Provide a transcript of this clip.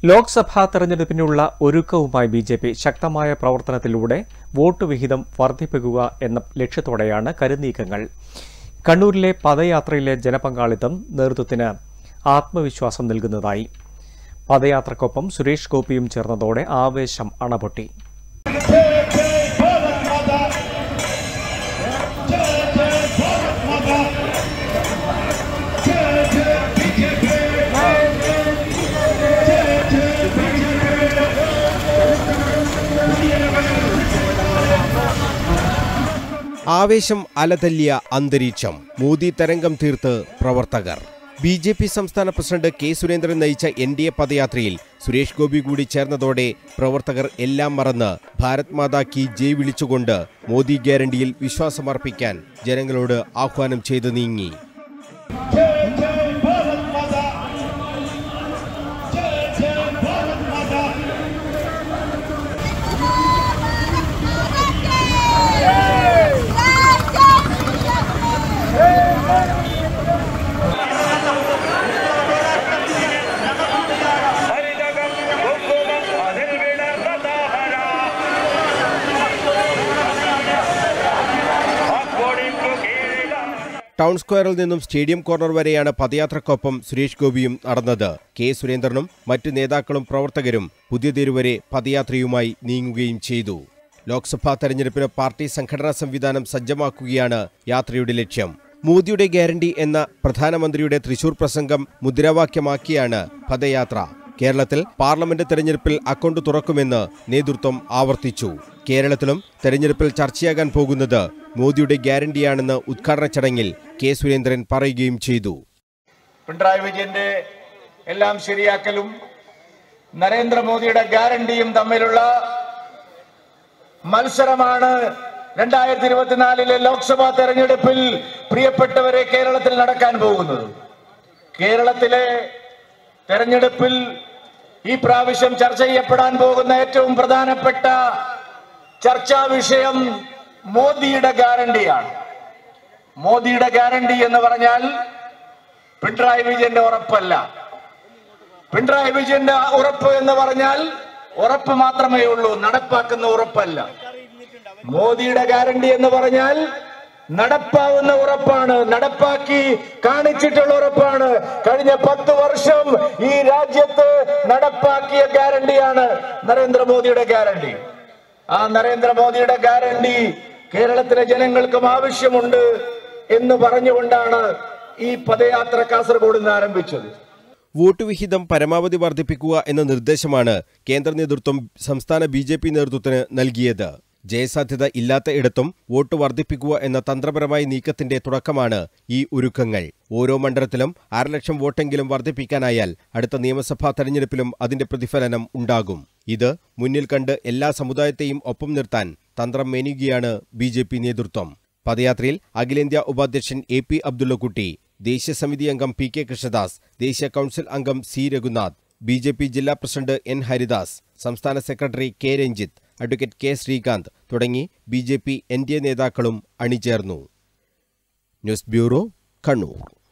ലോക്സഭാ തെരഞ്ഞെടുപ്പിനുള്ള ഒരുക്കവുമായി B J P ശക്തമായ പ്രവർത്തനത്തിലൂടെ വോട്ട് വിഹിതം വർദ്ധിപ്പിക്കുക എന്ന ലക്ഷ്യത്തോടെയാണ് കരുനീക്കങ്ങൾ കണ്ണൂരിലെ പദയാത്രയിലെ ജനപങ്കാളിത്തം നേതൃത്വത്തിന് ആത്മവിശ്വാസം നൽകുന്നതായി പദയാത്രക്കൊപ്പം സുരേഷ് ഗോപിയും ചേർന്നതോടെ ആവേശം അണപൊട്ടി ആവേശം അലതല്ലിയ അന്തരീക്ഷം മോദി തരംഗം തീർത്ത് പ്രവർത്തകർ ബി ജെ പി സംസ്ഥാന പ്രസിഡന്റ് കെ സുരേന്ദ്രൻ നയിച്ച എൻ ഡി എ പദയാത്രയിൽ സുരേഷ് ഗോപി കൂടി ചേർന്നതോടെ പ്രവർത്തകർ എല്ലാം മറന്ന് ഭാരത് മാതാ കി ജയ് വിളിച്ചുകൊണ്ട് മോദി ഗ്യാരണ്ടിയിൽ വിശ്വാസമർപ്പിക്കാൻ ജനങ്ങളോട് ആഹ്വാനം ചെയ്തു നീങ്ങി ഹരിതകം കുങ്കുമം അതിൽ വിടർന്നതാഹര അക്കൊടിക്കു കീഴിലാണ് ടൗൺ സ്ക്വയറിൽ നിന്നും സ്റ്റേഡിയം കോർണർ വരെയാണ് പദയാത്രക്കൊപ്പം സുരേഷ് ഗോപിയും നടന്നത് കെ സുരേന്ദ്രനും മറ്റ് നേതാക്കളും പ്രവർത്തകരും പുതിയ തെരുവരെ പദയാത്രയുമായി നീങ്ങുകയും ചെയ്തു ലോക്സഭാ തെരഞ്ഞെടുപ്പിന് പാർട്ടി സംഘടനാ സംവിധാനം സജ്ജമാക്കുകയാണ് യാത്രയുടെ ലക്ഷ്യം മോദിയുടെ ഗ്യാരണ്ടി എന്ന പ്രധാനമന്ത്രിയുടെ തൃശൂർ പ്രസംഗം മുദ്രാവാക്യമാക്കിയാണ് പദയാത്ര കേരളത്തിൽ പാർലമെന്റ് തെരഞ്ഞെടുപ്പിൽ അക്കൗണ്ട് തുറക്കുമെന്ന് നേതൃത്വം ആവർത്തിച്ചു കേരളത്തിലും തെരഞ്ഞെടുപ്പിൽ ചർച്ചയാകാൻ പോകുന്നത് മോദിയുടെ ഗ്യാരണ്ടിയാണെന്ന് ഉദ്ഘാടന ചടങ്ങിൽ കെ സുരേന്ദ്രൻ പറയുകയും ചെയ്തു പിണറായി വിജയന്റെ എല്ലാം ശരിയാക്കലും നരേന്ദ്രമോദിയുടെ ഗ്യാരണ്ടിയും തമ്മിലുള്ള മത്സരമാണ് രണ്ടായിരത്തി ഇരുപത്തിനാലിലെ ലോക്സഭാ തെരഞ്ഞെടുപ്പിൽ പ്രിയപ്പെട്ടവരെ കേരളത്തിൽ നടക്കാൻ പോകുന്നത് കേരളത്തിലെ തെരഞ്ഞെടുപ്പിൽ ഈ പ്രാവശ്യം ചർച്ച ചെയ്യപ്പെടാൻ പോകുന്ന ഏറ്റവും പ്രധാനപ്പെട്ട ചർച്ചാ വിഷയം മോദിയുടെ ഗ്യാരണ്ടിയാണ് മോദിയുടെ ഗ്യാരണ്ടി എന്ന് പറഞ്ഞാൽ പിണറായി വിജയന്റെ ഉറപ്പല്ല പിണറായി വിജയന്റെ ഉറപ്പ് എന്ന് പറഞ്ഞാൽ ഉറപ്പ് മാത്രമേ ഉള്ളൂ നടപ്പാക്കുന്ന ഉറപ്പല്ല മോദിയുടെ ഗ്യാരണ്ടി എന്ന് പറഞ്ഞാൽ നടപ്പാവുന്ന ഉറപ്പാണ് നടപ്പാക്കി കാണിച്ചിട്ടുള്ള ഉറപ്പാണ് കഴിഞ്ഞ പത്ത് വർഷം ഈ രാജ്യത്ത് നടപ്പാക്കിയ ഗ്യാരണ്ടിയാണ് നരേന്ദ്രമോദിയുടെ ഗ്യാരണ്ടി ആ നരേന്ദ്രമോദിയുടെ ഗ്യാരണ്ടി കേരളത്തിലെ ജനങ്ങൾക്കും ആവശ്യമുണ്ട് എന്ന് പറഞ്ഞുകൊണ്ടാണ് ഈ പദയാത്ര കാസർഗോഡ് നിന്ന് ആരംഭിച്ചത് വോട്ട് വിഹിതം പരമാവധി വർദ്ധിപ്പിക്കുക എന്ന നിർദ്ദേശമാണ് കേന്ദ്ര നേതൃത്വം സംസ്ഥാന ബി ജെ പി നേതൃത്വത്തിന് നൽകിയത് ജയസാധ്യത ഇല്ലാത്ത ഇടത്തും വോട്ട് വർദ്ധിപ്പിക്കുക എന്ന തന്ത്രപരമായ നീക്കത്തിന്റെ തുടക്കമാണ് ഈ ഒരുക്കങ്ങൾ ഓരോ മണ്ഡലത്തിലും അരലക്ഷം വോട്ടെങ്കിലും വർദ്ധിപ്പിക്കാനായാൽ അടുത്ത നിയമസഭാ തെരഞ്ഞെടുപ്പിലും അതിന്റെ പ്രതിഫലനം ഉണ്ടാകും ഇത് മുന്നിൽ കണ്ട് എല്ലാ സമുദായത്തെയും ഒപ്പം നിർത്താൻ തന്ത്രം മെനുകയാണ് ബി ജെ പി നേതൃത്വം പദയാത്രയിൽ അഖിലേന്ത്യാ ഉപാധ്യക്ഷൻ എ പി അബ്ദുള്ളക്കുട്ടി ദേശീയ സമിതി അംഗം പി കെ കൃഷ്ണദാസ് ദേശീയ കൌൺസിൽ അംഗം C Raghunath B J P ജില്ലാ പ്രസിഡന്റ് എൻ ഹരിദാസ് സംസ്ഥാന secretary K Ranjith advocate K Sreekanth തുടങ്ങി B J P N D A നേതാക്കളും അണിചേർന്നു ന്യൂസ് ബ്യൂറോ കണ്ണൂർ